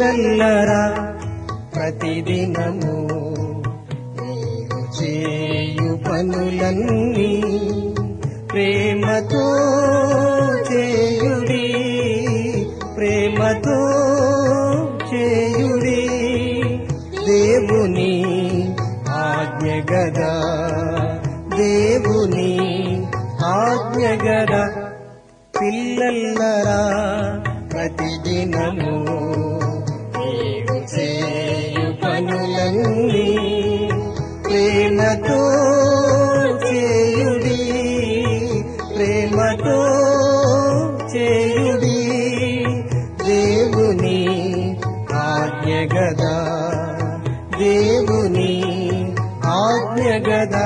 పిల్లల్లరా ప్రతిదినము మీరు చేయు పనులన్నీ ప్రేమతో చేయుడి ప్రేమతో చేయుడి దేవుని ఆజ్ఞ గదా దేవుని ఆజ్ఞ గదా పిల్లల్లరా ప్రతిదినము నీవు చేయు పనులన్నీ ప్రేమతో చేయుడి ప్రేమతో చేయుడి దేవుని ఆజ్ఞ గదా దేవుని ఆజ్ఞ గదా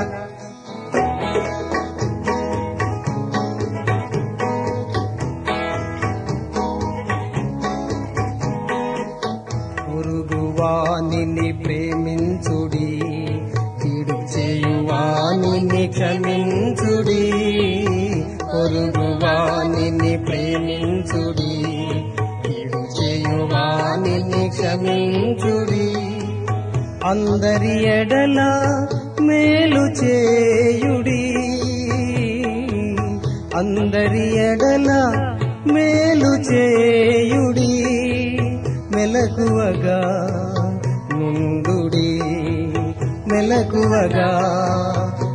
పొరుగువానిని ప్రేమించుడి కీడు చేయువానిని క్షమించుడి పొరుగువానిని ప్రేమించుడి కీడు చేయువానిని క్షమించుడి అందరి ఎడల మేలు చేయుడి అందరి ఎడల మేలు చేయుడి మెలకువగా నుండుడి మెలకువగా